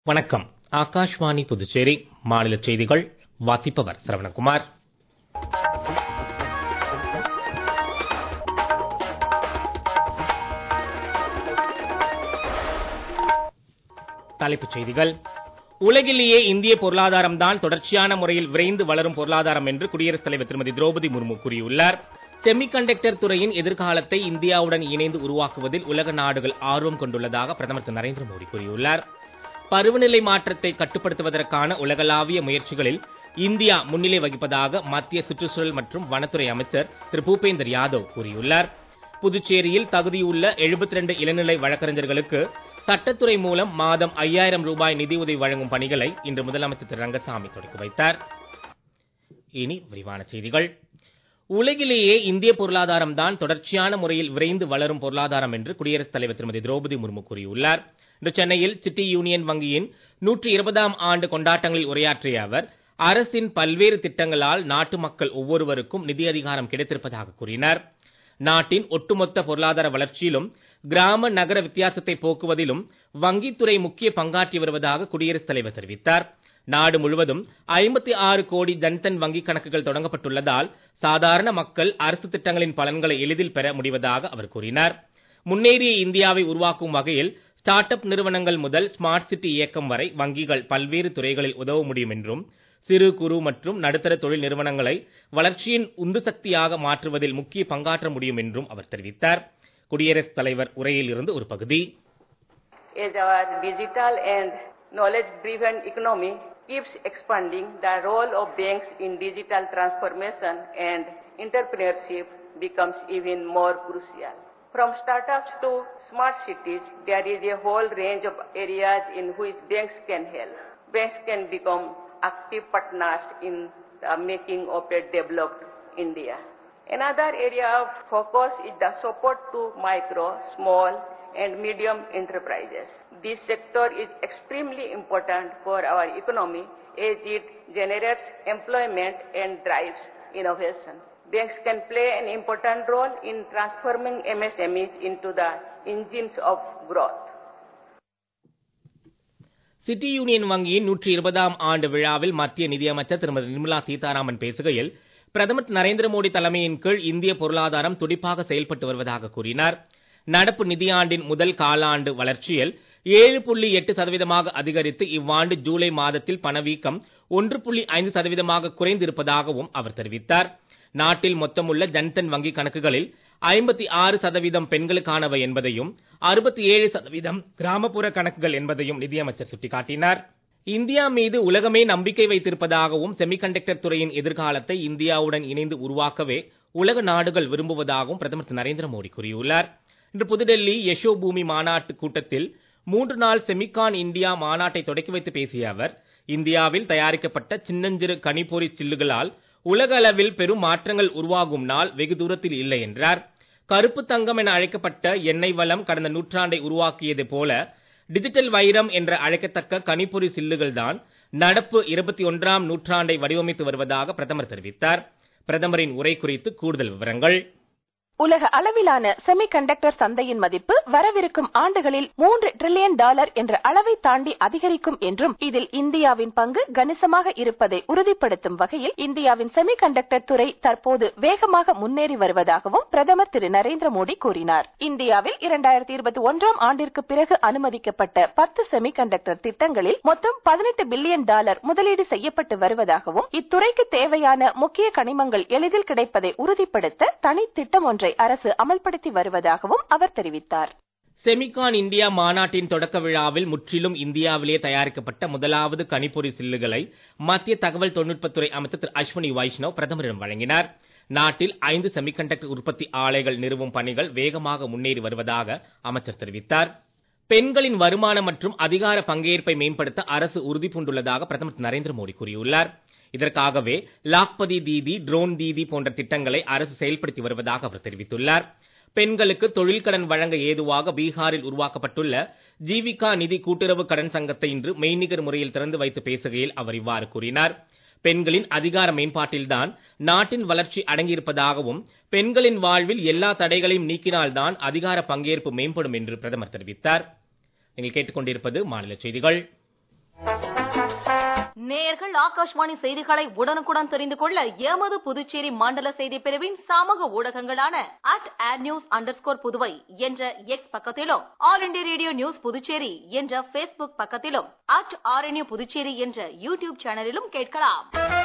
வணக்கம் ஆகாஷ்வாணி புதுச்சேரி மாநில செய்திகள் வாசிப்பவர் சரவணகுமார் தலைப்புச் செய்திகள் உலகிலேயே இந்திய பொருளாதாரம் தான் தொடர்ச்சியான முறையில் விரைந்து வளரும் பொருளாதாரம் என்று குடியரசுத் தலைவர் திருமதி திரௌபதி முர்மு கூறியுள்ளார் செமிகண்டக்டர் துறையின் எதிர்காலத்தை இந்தியாவுடன் இணைந்து உருவாக்குவதில் உலக நாடுகள் ஆர்வம் கொண்டுள்ளதாக பிரதமர் திரு நரேந்திர மோடி கூறியுள்ளார் பருவநிலை மாற்றத்தை கட்டுப்படுத்துவதற்கான உலகளாவிய முயற்சிகளில் இந்தியா முன்னிலை வகிப்பதாக மத்திய சுற்றுச்சூழல் மற்றும் வனத்துறை அமைச்சர் திரு பூபேந்தர் யாதவ் கூறியுள்ளார் புதுச்சேரியில் தகுதியுள்ள 72 இளநிலை வழக்கறிஞர்களுக்கு சட்டத்துறை மூலம் மாதம் 5000 ரூபாய் நிதியுதவி வழங்கும் பணிகளை இன்று முதலமைச்சர் திரு ரங்கசாமி தொடங்கி வைத்தார் இனி விரிவான செய்திகள் உலகிலேயே இந்திய பொருளாதாரம் தான் தொடர்ச்சியான முறையில் விரைந்து வளரும் பொருளாதாரம் என்று குடியரசுத் தலைவர் திருமதி திரௌபதி முர்மு கூறியுள்ளார் இன்று சென்னையில் சிட்டி யூனியன் வங்கியின் நூற்றி இருபதாம் ஆண்டு கொண்டாட்டங்களில் உரையாற்றிய அவர் அரசின் பல்வேறு திட்டங்களால் நாட்டு மக்கள் ஒவ்வொருவருக்கும் நிதி அதிகாரம் கிடைத்திருப்பதாக கூறினார் நாட்டின் ஒட்டுமொத்த பொருளாதார வளர்ச்சியிலும் கிராம நகர வித்தியாசத்தை போக்குவதிலும் வங்கித்துறை முக்கிய பங்காற்றி வருவதாக குடியரசுத் தலைவர் தெரிவித்தார் நாடு முழுவதும் 56 கோடி ஜன்தன் வங்கிக் கணக்குகள் தொடங்கப்பட்டுள்ளதால் சாதாரண மக்கள் அரசு திட்டங்களின் பலன்களை எளிதில் பெற முடிவதாக அவர் கூறினார் முன்னேறிய இந்தியாவை உருவாக்கும் வகையில் ஸ்டார்ட் அப் நிறுவனங்கள் முதல் ஸ்மார்ட் சிட்டி இயக்கம் வரை வங்கிகள் பல்வேறு துறைகளில் உதவ முடியும் என்றும் சிறு குறு மற்றும் நடுத்தர தொழில் நிறுவனங்களை வளர்ச்சியின் உந்து சக்தியாக மாற்றுவதில் முக்கிய பங்காற்ற முடியும் என்றும் அவர் தெரிவித்தார் குடியரசுத் தலைவர் உரையில் இருந்து ஒரு பகுதி As our digital and knowledge-driven economy keeps expanding, the role of banks in digital transformation and entrepreneurship becomes even more crucial. From startups to smart cities, there is a whole range of areas in which banks can help. Banks can become active partners in the making of a developed India. Another area of focus is the support to micro, small, and medium enterprises. This sector is extremely important for our economy as it generates employment and drives innovation. Banks can play an important role in transforming MSMEs into the engines of growth. City union வங்கியின் நூற்றி இருபதாம் ஆண்டு விழாவில் மத்திய நிதியமைச்சர் திருமதி நிர்மலா சீதாராமன் பேசுகையில் பிரதமர் திரு நரேந்திர மோடி தலைமையின் கீழ் இந்திய பொருளாதாரம் துடிப்பாக செயல்பட்டு வருவதாக கூறினார் நடப்பு நிதியாண்டின் முதல் காலாண்டு வளர்ச்சியில் ஏழு புள்ளி எட்டு சதவீதமாக அதிகரித்து இவ்வாண்டு ஜூலை மாதத்தில் பணவீக்கம் ஒன்று புள்ளி ஐந்து சதவீதமாக குறைந்திருப்பதாகவும் அவர் தெரிவித்தார் நாட்டில் மொத்தமுள்ள ஜன்தன் வங்கி கணக்குகளில் ஐம்பத்தி ஆறு சதவீதம் பெண்களுக்கானவை என்பதையும் அறுபத்தி ஏழு சதவீதம் கிராமப்புற கணக்குகள் என்பதையும் நிதியமைச்சர் சுட்டிக்காட்டினார் இந்தியா மீது உலகமே நம்பிக்கை வைத்திருப்பதாகவும் செமிகண்டக்டர் துறையின் எதிர்காலத்தை இந்தியாவுடன் இணைந்து உருவாக்கவே உலக நாடுகள் விரும்புவதாகவும் பிரதமர் திரு நரேந்திர மோடி கூறியுள்ளார் இன்று புதுடெல்லி யசோ பூமி மாநாட்டு கூட்டத்தில் மூன்று நாள் செமிகான் இந்தியா மாநாட்டை தொடக்கி வைத்து பேசிய அவர் இந்தியாவில் தயாரிக்கப்பட்ட சின்னஞ்சிறு கனிப்பொறி சில்லுகளால் உலக அளவில் பெரும் மாற்றங்கள் உருவாகும் நாள் வெகு தூரத்தில் இல்லை என்றார் கருப்பு தங்கம் என அழைக்கப்பட்ட எண்ணெய் வளம் கடந்த நூற்றாண்டை உருவாக்கியது போல டிஜிட்டல் வைரம் என்ற அழைக்கத்தக்க கனிப்பொறி சில்லுகள் தான் நடப்பு இருபத்தி ஒன்றாம் நூற்றாண்டை வடிவமைத்து வருவதாக பிரதமர் தெரிவித்தார் பிரதமரின் உரை குறித்து கூடுதல் விவரங்கள் உலக அளவிலான செமிகண்டக்டர் சந்தையின் மதிப்பு வரவிருக்கும் ஆண்டுகளில் மூன்று டிரில்லியன் டாலர் என்ற அளவை தாண்டி அதிகரிக்கும் என்றும் இதில் இந்தியாவின் பங்கு கணிசமாக இருப்பதை உறுதிப்படுத்தும் வகையில் இந்தியாவின் செமிகண்டக்டர் துறை தற்போது வேகமாக முன்னேறி வருவதாகவும் பிரதமர் திரு நரேந்திர மோடி கூறினார் இந்தியாவில் இரண்டாயிரத்தி இருபத்தி ஒன்றாம் ஆண்டிற்கு பிறகு அனுமதிக்கப்பட்ட பத்து செமிகண்டக்டர் திட்டங்களில் மொத்தம் பதினெட்டு பில்லியன் டாலர் முதலீடு செய்யப்பட்டு வருவதாகவும் இத்துறைக்கு தேவையான முக்கிய கனிமங்கள் எளிதில் கிடைப்பதை உறுதிப்படுத்த தனி திட்டம் ஒன்றை அரசு அமல்படுத்தி வருவதாகவும் அவர் தெரிவித்தார் செமிகான் இந்தியா மாநாட்டின் தொடக்க விழாவில் முற்றிலும் இந்தியாவிலே தயாரிக்கப்பட்ட முதலாவது கனிப்பொறி சில்லுகளை மத்திய தகவல் தொழில்நுட்பத்துறை அமைச்சர் திரு அஸ்வினி வைஷ்ணவ் பிரதமரிடம் வழங்கினார் நாட்டில் ஐந்து செமிகண்டக்டர் உற்பத்தி ஆலைகள் நிறுவும் பணிகள் வேகமாக முன்னேறி வருவதாக அமைச்சர் தெரிவித்தார் பெண்களின் வருமானம் மற்றும் அதிகார பங்கேற்பை மேம்படுத்த அரசு உறுதிபூண்டுள்ளதாக பிரதமர் திரு நரேந்திர மோடி கூறியுள்ளார் இதற்காகவே லாக்பதி தீதி ட்ரோன் தீதி போன்ற திட்டங்களை அரசு செயல்படுத்தி வருவதாக அவர் தெரிவித்துள்ளார் பெண்களுக்கு தொழில் கடன் வழங்க ஏதுவாக பீகாரில் உருவாக்கப்பட்டுள்ள ஜீவிகா நிதி கூட்டுறவு கடன் சங்கத்தை இன்று மெய்நிகர் முறையில் திறந்து வைத்து பேசுகையில் அவர் இவ்வாறு கூறினார் பெண்களின் அதிகார மேம்பாட்டில்தான் நாட்டின் வளர்ச்சி அடங்கியிருப்பதாகவும் பெண்களின் வாழ்வில் எல்லா தடைகளையும் நீக்கினால்தான் அதிகார பங்கேற்பு மேம்படும் என்று பிரதமர் தெரிவித்தார் நீங்கள் கேட்டுக்கொண்டிருப்பது மாநில செய்திகள் நேயர்கள் ஆகாஷ்வாணி செய்திகளை உடனுக்குடன் தெரிந்து கொள்ள எமது புதுச்சேரி மண்டல செய்தி பிரிவின் சமூக ஊடகங்களான அட் ஆட் நியூஸ் அண்டர் புதுவை என்ற எக்ஸ் பக்கத்திலும் all India radio news Puducherry என்ற பேஸ்புக் பக்கத்திலும் அட் ஆர்என்யூ புதுச்சேரி என்ற யூடியூப் சேனலிலும் கேட்கலாம்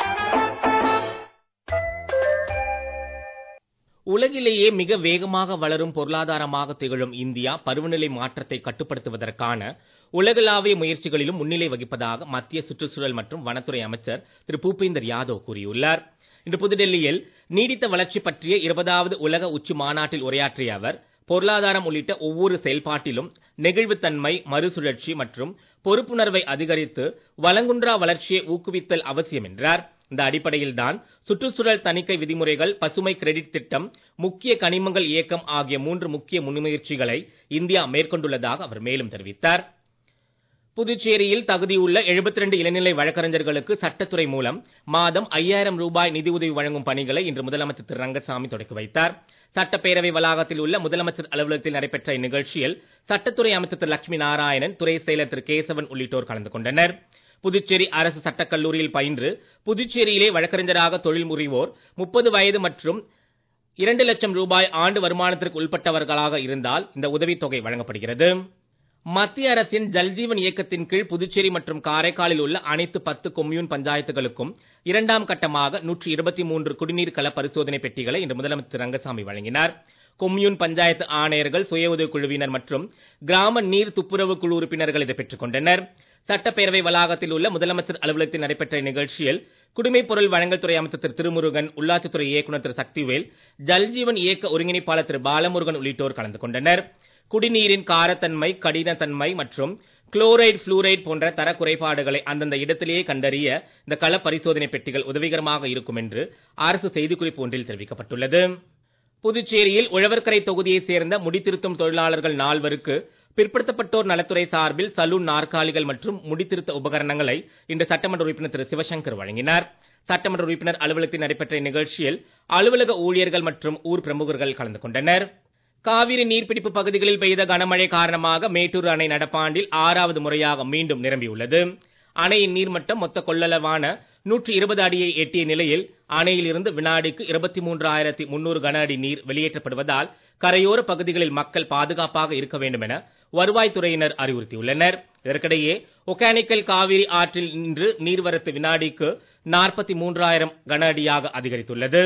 உலகிலேயே மிக வேகமாக வளரும் பொருளாதாரமாக திகழும் இந்தியா பருவநிலை மாற்றத்தை கட்டுப்படுத்துவதற்கான உலகளாவிய முயற்சிகளிலும் முன்னிலை வகிப்பதாக மத்திய சுற்றுச்சூழல் மற்றும் வனத்துறை அமைச்சர் திரு பூபேந்தர் யாதவ் கூறியுள்ளார் இன்று புதுடெல்லியில் நீடித்த வளர்ச்சி பற்றிய இருபதாவது உலக உச்சி மாநாட்டில் உரையாற்றிய அவர் பொருளாதாரம் உள்ளிட்ட ஒவ்வொரு செயல்பாட்டிலும் நெகிழ்வுத்தன்மை மறுசுழற்சி மற்றும் பொறுப்புணர்வை அதிகரித்து வளங்குன்றா வளர்ச்சியை ஊக்குவித்தல் அவசியம் என்றார் இந்த அடிப்படையில் தான் சுற்றுச்சூழல் தணிக்கை விதிமுறைகள் பசுமை கிரெடிட் திட்டம் முக்கிய கனிமங்கள் இயக்கம் ஆகிய மூன்று முக்கிய முன்முயற்சிகளை இந்தியா மேற்கொண்டுள்ளதாக அவர் மேலும் தெரிவித்தார் புதுச்சேரியில் தகுதியுள்ள 72 இளநிலை வழக்கறிஞர்களுக்கு சட்டத்துறை மூலம் மாதம் 5000 ரூபாய் நிதியுதவி வழங்கும் பணிகளை இன்று முதலமைச்சர் திரு ரங்கசாமி தொடக்கி வைத்தார் சட்டப்பேரவை வளாகத்தில் உள்ள முதலமைச்சர் அலுவலகத்தில் நடைபெற்ற இந்நிகழ்ச்சியில் சட்டத்துறை அமைச்சர் திரு லட்சுமி நாராயணன் துறை செயலர் திரு கேசவன் உள்ளிட்டோர் கலந்து கொண்டனர் புதுச்சேரி அரசு சட்டக் கல்லூரியில் பயின்று புதுச்சேரியிலே வழக்கறிஞராக தொழில் முறிவோர் முப்பது வயது மற்றும் இரண்டு லட்சம் ரூபாய் ஆண்டு வருமானத்திற்கு உட்பட்டவர்களாக இருந்தால் இந்த உதவித்தொகை வழங்கப்படுகிறது மத்திய அரசின் ஜல்ஜீவன் இயக்கத்தின் கீழ் புதுச்சேரி மற்றும் காரைக்காலில் உள்ள அனைத்து பத்து கொம்யூன் பஞ்சாயத்துகளுக்கும் இரண்டாம் கட்டமாக நூற்றி இருபத்தி மூன்று குடிநீர் கல பரிசோதனை பெட்டிகளை இன்று முதலமைச்சர் ரங்கசாமி வழங்கினார் கொம்யூன் பஞ்சாயத்து ஆணையர்கள் சுய உதவிக் குழுவினர் மற்றும் கிராம நீர் துப்புரவு குழு உறுப்பினர்கள் இதை பெற்றுக் கொண்டனர் சட்டப்பேரவை வளாகத்தில் உள்ள முதலமைச்சர் அலுவலகத்தில் நடைபெற்ற நிகழ்ச்சியில் குடிமைப் பொருள் வழங்கல் துறை அமைச்சர் திரு திருமுருகன் உள்ளாட்சித்துறை இயக்குநர் திரு சக்திவேல் ஜல்ஜீவன் இயக்க ஒருங்கிணைப்பாளர் திரு பாலமுருகன் உள்ளிட்டோர் கலந்து கொண்டனர் குடிநீரின் காரத்தன்மை கடினத்தன்மை மற்றும் குளோரைடு புளூரைடு போன்ற தர குறைபாடுகளை அந்தந்த இடத்திலேயே கண்டறிய இந்த கள பரிசோதனை பெட்டிகள் உதவிகரமாக இருக்கும் என்று அரசு செய்திக்குறிப்பு ஒன்றில் தெரிவிக்கப்பட்டுள்ளது புதுச்சேரியில் உழவர்கரை தொகுதியைச் சேர்ந்த முடித்திருத்தும் தொழிலாளர்கள் நால்வருக்கு பிற்படுத்தப்பட்டோர் நலத்துறை சார்பில் சலூன் நாற்காலிகள் மற்றும் முடித்திருத்த உபகரணங்களை இன்று சட்டமன்ற உறுப்பினர் திரு சிவசங்கர் வழங்கினார் சட்டமன்ற உறுப்பினர் அலுவலகத்தில் நடைபெற்ற இந்நிகழ்ச்சியில் அலுவலக ஊழியர்கள் மற்றும் ஊர் பிரமுகர்கள் கலந்து கொண்டனர் காவிரி நீர்பிடிப்பு பகுதிகளில் பெய்த கனமழை காரணமாக மேட்டூர் அணை நடப்பாண்டில் ஆறாவது முறையாக மீண்டும் நிரம்பியுள்ளது அணையின் நீர்மட்டம் மொத்த கொள்ளளவான நூற்றி இருபது அடியை எட்டிய நிலையில் அணையில் இருந்து வினாடிக்கு இருபத்தி மூன்றாயிரத்தி முன்னூறு கன அடி நீர் வெளியேற்றப்படுவதால் கரையோர பகுதிகளில் மக்கள் பாதுகாப்பாக இருக்க வேண்டும் என வருவாய்த்துறையினர் அறிவுறுத்தியுள்ளனர் இதற்கிடையே ஒகேனிக்கல் காவிரி ஆற்றில் இன்று நீர்வரத்து வினாடிக்கு நாற்பத்தி மூன்றாயிரம் கன அடியாக அதிகரித்துள்ளது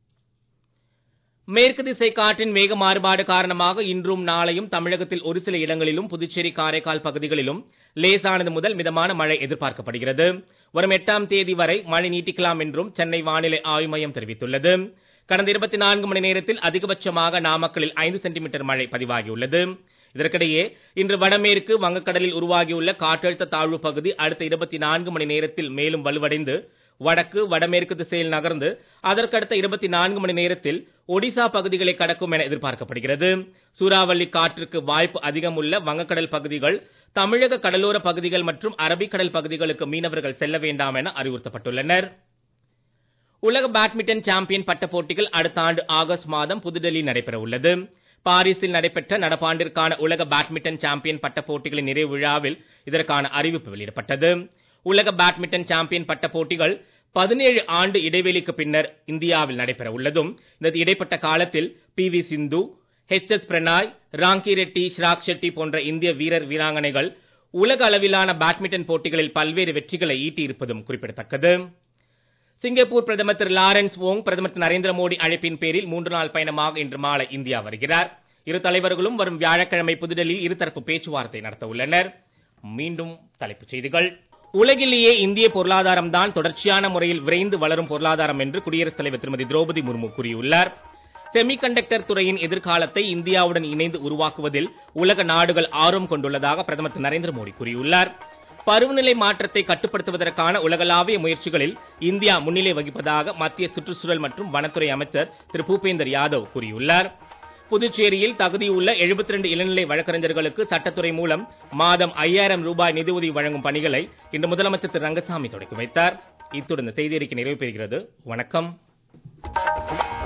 மேற்கு திசை காற்றின் வேக மாறுபாடு காரணமாக இன்றும் நாளையும் தமிழகத்தில் ஒரு சில இடங்களிலும் புதுச்சேரி காரைக்கால் பகுதிகளிலும் லேசானது முதல் மிதமான மழை எதிர்பார்க்கப்படுகிறது வரும் எட்டாம் தேதி வரை மழை நீட்டிக்கலாம் என்றும் சென்னை வானிலை ஆய்வு மையம் தெரிவித்துள்ளது கடந்த இருபத்தி நான்கு மணி நேரத்தில் அதிகபட்சமாக நாமக்கலில் ஐந்து சென்டிமீட்டர் மழை பதிவாகியுள்ளது இதற்கிடையே இன்று வடமேற்கு வங்கக்கடலில் உருவாகியுள்ள காற்றழுத்த தாழ்வு பகுதி அடுத்த இருபத்தி நான்கு மணி நேரத்தில் மேலும் வலுவடைந்து வடக்கு வடமேற்கு திசையில் நகர்ந்து அதற்கடுத்த இருபத்தி நான்கு மணி நேரத்தில் ஒடிசா பகுதிகளை கடக்கும் என எதிர்பார்க்கப்படுகிறது சூறாவளி காற்றுக்கு வாய்ப்பு அதிகம் உள்ள வங்கக்கடல் பகுதிகள் தமிழக கடலோர பகுதிகள் மற்றும் அரபிக்கடல் பகுதிகளுக்கு மீனவர்கள் செல்ல வேண்டாம் என அறிவுறுத்தப்பட்டுள்ளனர் உலக பேட்மிண்டன் சாம்பியன் பட்ட போட்டிகள் அடுத்த ஆண்டு ஆகஸ்ட் மாதம் புதுடெல்லியில் நடைபெற உள்ளது பாரிஸில் நடைபெற்ற நடப்பாண்டிற்கான உலக பேட்மிண்டன் சாம்பியன் பட்ட போட்டிகளின் நிறைவு விழாவில் இதற்கான அறிவிப்பு வெளியிடப்பட்டது உலக பேட்மிண்டன் சாம்பியன் பட்ட போட்டிகள் பதினேழு ஆண்டு இடைவெளிக்கு பின்னர் இந்தியாவில் நடைபெற உள்ளதும் இந்த இடைப்பட்ட காலத்தில் P V Sindhu H S Prannoy Rankireddy Chirag Shetty போன்ற இந்திய வீரர் வீராங்கனைகள் உலக அளவிலான பேட்மிண்டன் போட்டிகளில் பல்வேறு வெற்றிகளை ஈட்டியிருப்பதும் குறிப்பிடத்தக்கது சிங்கப்பூர் பிரதமர் திரு லாரன்ஸ் ஓங் பிரதமர் திரு நரேந்திர மோடி அழைப்பின் பேரில் மூன்று நாள் பயணமாக இன்று மாலை இந்தியா வருகிறார் இரு தலைவர்களும் வரும் வியாழக்கிழமை புதுடெல்லியில் இருதரப்பு பேச்சுவார்த்தை நடத்த உள்ளனர் மீண்டும் தலைப்புச் செய்திகள் உலகிலேயே இந்திய பொருளாதாரம் தான் தொடர்ச்சியான முறையில் விரைந்து வளரும் பொருளாதாரம் என்று குடியரசுத் தலைவர் திருமதி திரௌபதி முர்மு கூறியுள்ளார் செமிகண்டக்டர் துறையின் எதிர்காலத்தை இந்தியாவுடன் இணைந்து உருவாக்குவதில் உலக நாடுகள் ஆர்வம் கொண்டுள்ளதாக பிரதமர் திரு நரேந்திர மோடி கூறியுள்ளார் பருவநிலை மாற்றத்தை கட்டுப்படுத்துவதற்கான உலகளாவிய முயற்சிகளில் இந்தியா முன்னிலை வகிப்பதாக மத்திய சுற்றுச்சூழல் மற்றும் வனத்துறை அமைச்சர் திரு பூபேந்தர் யாதவ் கூறியுள்ளார் புதுச்சேரியில் தகுதியுள்ள 72 இளநிலை வழக்கறிஞர்களுக்கு சட்டத்துறை மூலம் மாதம் 5000 ரூபாய் நிதியுதவி வழங்கும் பணிகளை இன்று முதலமைச்சர் திரு ரங்கசாமி தொடக்கி வைத்தார் இத்துடன் இந்த செய்தி அறிக்கை நிறைவு பெறுகிறது வணக்கம்